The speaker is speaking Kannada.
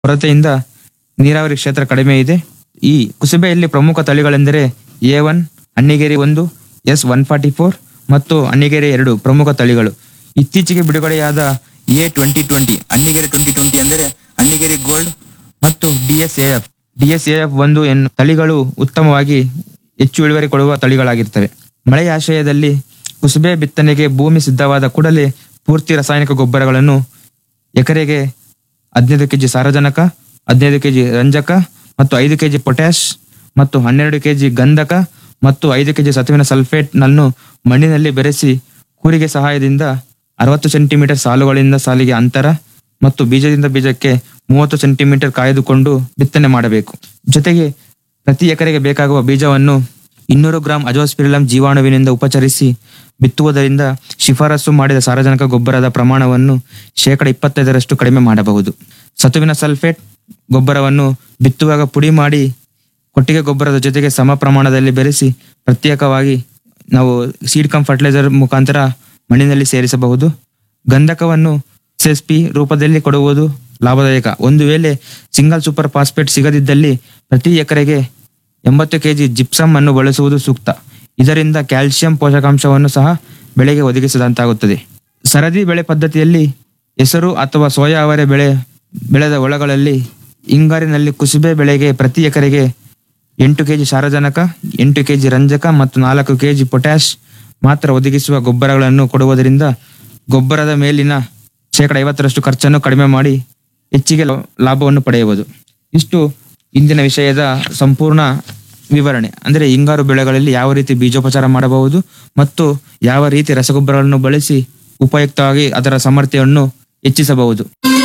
ಕೊರತೆಯಿಂದ ನೀರಾವರಿ ಕ್ಷೇತ್ರ ಕಡಿಮೆ ಇದೆ ಈ ಕುಸುಬೆಯಲ್ಲಿ ಪ್ರಮುಖ ತಳಿಗಳೆಂದರೆ ಎ ಒನ್ ಅಣ್ಣಿಗೇರಿ ಒಂದು ಎಸ್ ಒನ್ ಫಾರ್ಟಿ ಫೋರ್ ಮತ್ತು ಅಣ್ಣಿಗೇರಿ ಎರಡು ಪ್ರಮುಖ ತಳಿಗಳು ಇತ್ತೀಚೆಗೆ ಬಿಡುಗಡೆಯಾದ A twenty twenty Annigeri twenty twenty ಅಂದರೆ ಅಣ್ಣಿಗೇರಿ ಗೋಲ್ಡ್ ಮತ್ತು ಡಿಎಸ್ಎಎಫ್ ಡಿಎಸ್ಎಎಫ್ ಒಂದು ಎನ್ನು ತಳಿಗಳು ಉತ್ತಮವಾಗಿ ಹೆಚ್ಚು ಇಳುವರಿ ಕೊಡುವ ತಳಿಗಳಾಗಿರ್ತವೆ ಮಳೆಯ ಆಶ್ರಯದಲ್ಲಿ ಕುಸುಬೆ ಬಿತ್ತನೆಗೆ ಭೂಮಿ ಸಿದ್ಧವಾದ ಕೂಡಲೇ ಪೂರ್ತಿ ರಾಸಾಯನಿಕ ಗೊಬ್ಬರಗಳನ್ನು ಎಕರೆಗೆ ಹದಿನೈದು ಕೆಜಿ ಸಾರಜನಕ ಹದಿನೈದು ಕೆಜಿ ರಂಜಕ ಮತ್ತು ಐದು ಕೆಜಿ ಪೊಟ್ಯಾಶ್ ಮತ್ತು ಹನ್ನೆರಡು ಕೆಜಿ ಗಂಧಕ ಮತ್ತು ಐದು ಕೆಜಿ ಸತುವಿನ ಸಲ್ಫೇಟ್ ನನ್ನು ಮಣ್ಣಿನಲ್ಲಿ ಬೆರೆಸಿ ಕೂರಿಗೆ ಸಹಾಯದಿಂದ ಅರವತ್ತು ಸೆಂಟಿಮೀಟರ್ ಸಾಲುಗಳಿಂದ ಸಾಲಿಗೆ ಅಂತರ ಮತ್ತು ಬೀಜದಿಂದ ಬೀಜಕ್ಕೆ ಮೂವತ್ತು ಸೆಂಟಿಮೀಟರ್ ಕಾಯ್ದುಕೊಂಡು ಬಿತ್ತನೆ ಮಾಡಬೇಕು ಜೊತೆಗೆ ಪ್ರತಿ ಎಕರೆಗೆ ಬೇಕಾಗುವ ಬೀಜವನ್ನು ಇನ್ನೂರು ಗ್ರಾಂ ಅಜೋಸ್ಪಿರಿಲಂ ಜೀವಾಣುವಿನಿಂದ ಉಪಚರಿಸಿ ಬಿತ್ತುವುದರಿಂದ ಶಿಫಾರಸು ಮಾಡಿದ ಸಾರಜನಕ ಗೊಬ್ಬರದ ಪ್ರಮಾಣವನ್ನು ಶೇಕಡ ಇಪ್ಪತ್ತೈದರಷ್ಟು ಕಡಿಮೆ ಮಾಡಬಹುದು ಸತುವಿನ ಸಲ್ಫೇಟ್ ಗೊಬ್ಬರವನ್ನು ಬಿತ್ತುವಾಗ ಪುಡಿ ಮಾಡಿ ಕೊಟ್ಟಿಗೆ ಗೊಬ್ಬರದ ಜೊತೆಗೆ ಸಮ ಪ್ರಮಾಣದಲ್ಲಿ ಬೆರೆಸಿ ಪ್ರತ್ಯೇಕವಾಗಿ ನಾವು ಸೀಡ್ ಕಮ್ ಫರ್ಟಿಲೈಸರ್ ಮುಖಾಂತರ ಮಣ್ಣಿನಲ್ಲಿ ಸೇರಿಸಬಹುದು ಗಂಧಕವನ್ನು ಎಸ್ ಪಿ ರೂಪದಲ್ಲಿ ಕೊಡುವುದು ಲಾಭದಾಯಕ ಒಂದು ವೇಳೆ ಸಿಂಗಲ್ ಸೂಪರ್ ಫಾಸ್ಫೇಟ್ ಸಿಗದಿದ್ದಲ್ಲಿ ಪ್ರತಿ ಎಕರೆಗೆ ಎಂಬತ್ತು ಕೆಜಿ ಜಿಪ್ಸಮ್ ಅನ್ನು ಬಳಸುವುದು ಸೂಕ್ತ ಇದರಿಂದ ಕ್ಯಾಲ್ಸಿಯಂ ಪೋಷಕಾಂಶವನ್ನು ಸಹ ಬೆಳೆಗೆ ಒದಗಿಸಿದಂತಾಗುತ್ತದೆ ಸರದಿ ಬೆಳೆ ಪದ್ಧತಿಯಲ್ಲಿ ಹೆಸರು ಅಥವಾ ಸೋಯಾ ಅವರೆ ಬೆಳೆ ಬೆಳೆದ ಹೊಲಗಳಲ್ಲಿ ಹಿಂಗಾರಿನಲ್ಲಿ ಕುಸುಬೆ ಬೆಳೆಗೆ ಪ್ರತಿ ಎಕರೆಗೆ ಎಂಟು ಕೆಜಿ ಸಾರಜನಕ ಎಂಟು ಕೆಜಿ ರಂಜಕ ಮತ್ತು ನಾಲ್ಕು ಕೆಜಿ ಪೊಟ್ಯಾಶ್ ಮಾತ್ರ ಒದಗಿಸುವ ಗೊಬ್ಬರಗಳನ್ನು ಕೊಡುವುದರಿಂದ ಗೊಬ್ಬರದ ಮೇಲಿನ ಶೇಕಡ ಐವತ್ತರಷ್ಟು ಖರ್ಚನ್ನು ಕಡಿಮೆ ಮಾಡಿ ಹೆಚ್ಚಿಗೆ ಲ- ಲಾಭವನ್ನು ಪಡೆಯಬಹುದು ಇಷ್ಟು ಇಂದಿನ ವಿಷಯದ ಸಂಪೂರ್ಣ ವಿವರಣೆ ಅಂದರೆ ಹಿಂಗಾರು ಬೆಳೆಗಳಲ್ಲಿ ಯಾವ ರೀತಿ ಬೀಜೋಪಚಾರ ಮಾಡಬಹುದು ಮತ್ತು ಯಾವ ರೀತಿ ರಸಗೊಬ್ಬರಗಳನ್ನು ಬಳಸಿ ಉಪಯುಕ್ತವಾಗಿ ಅದರ ಸಾಮರ್ಥ್ಯವನ್ನು ಹೆಚ್ಚಿಸಬಹುದು